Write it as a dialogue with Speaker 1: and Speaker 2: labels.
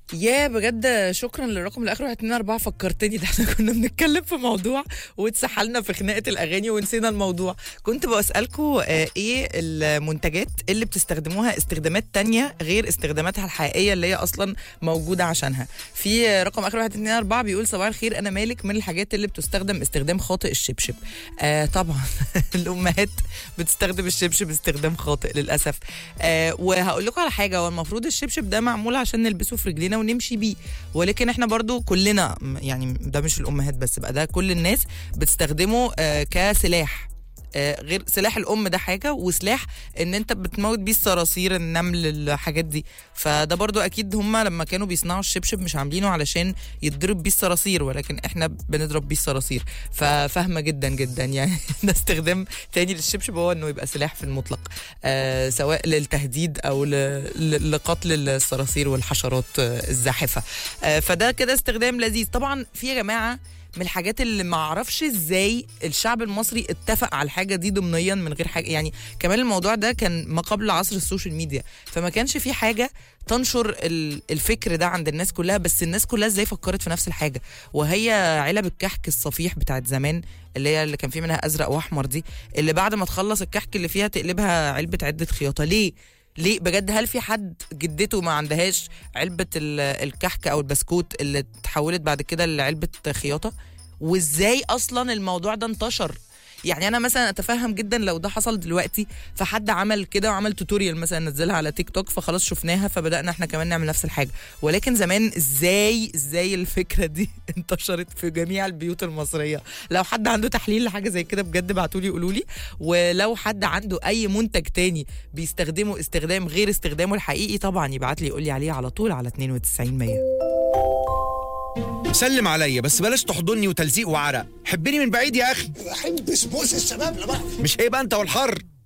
Speaker 1: يا بجد شكرا للرقم اللي اخره 224 فكرتني ده احنا كنا بنتكلم في موضوع واتسحلنا في خناقه الاغاني ونسينا الموضوع كنت بسالكم آه، ايه المنتجات اللي بتستخدموها استخدامات تانية غير استخداماتها الحقيقيه اللي هي اصلا موجوده عشانها في رقم اخره 124 بيقول صباح الخير انا مالك من الحاجات اللي بتستخدم استخدام خاطئ الشبشب آه طبعا الامهات بتستخدم الشبشب استخدام خاطئ للاسف آه وهقول لكم على حاجه هو المفروض الشبشب ده معمول عشان نلبسه في رجلينا ونمشي بيه ولكن احنا برضو كلنا م- يعني ده مش الامهات بس بقى ده كل الناس بتستخدمه آه كسلاح آه، غير سلاح الام ده حاجه وسلاح ان انت بتموت بيه الصراصير النمل الحاجات دي فده برضو اكيد هم لما كانوا بيصنعوا الشبشب مش عاملينه علشان يتضرب بيه الصراصير ولكن احنا بنضرب بيه الصراصير ففاهمه جدا جدا يعني ده استخدام تاني للشبشب هو انه يبقى سلاح في المطلق آه سواء للتهديد او ل- ل- لقتل الصراصير والحشرات آه الزاحفه آه فده كده استخدام لذيذ طبعا في يا جماعه من الحاجات اللي ما اعرفش ازاي الشعب المصري اتفق على الحاجه دي ضمنيا من غير حاجه يعني كمان الموضوع ده كان ما قبل عصر السوشيال ميديا فما كانش في حاجه تنشر ال- الفكر ده عند الناس كلها بس الناس كلها ازاي فكرت في نفس الحاجه وهي علب الكحك الصفيح بتاعت زمان اللي هي اللي كان في منها ازرق واحمر دي اللي بعد ما تخلص الكحك اللي فيها تقلبها علبه عده خياطه ليه ليه بجد هل في حد جدته ما عندهاش علبه ال- الكحك او البسكوت اللي اتحولت بعد كده لعلبه خياطه وازاي اصلا الموضوع ده انتشر يعني انا مثلا اتفهم جدا لو ده حصل دلوقتي فحد عمل كده وعمل توتوريال مثلا نزلها على تيك توك فخلاص شفناها فبدانا احنا كمان نعمل نفس الحاجه ولكن زمان ازاي ازاي الفكره دي انتشرت في جميع البيوت المصريه لو حد عنده تحليل لحاجه زي كده بجد ابعتوا لي قولوا لي ولو حد عنده اي منتج تاني بيستخدمه استخدام غير استخدامه الحقيقي طبعا يبعت لي يقول لي عليه على طول على 92 100
Speaker 2: سلم عليا بس بلاش تحضني وتلزيق وعرق حبني من بعيد يا اخي
Speaker 3: بحب سبوس الشباب لبعض
Speaker 2: مش هيبقى انت والحر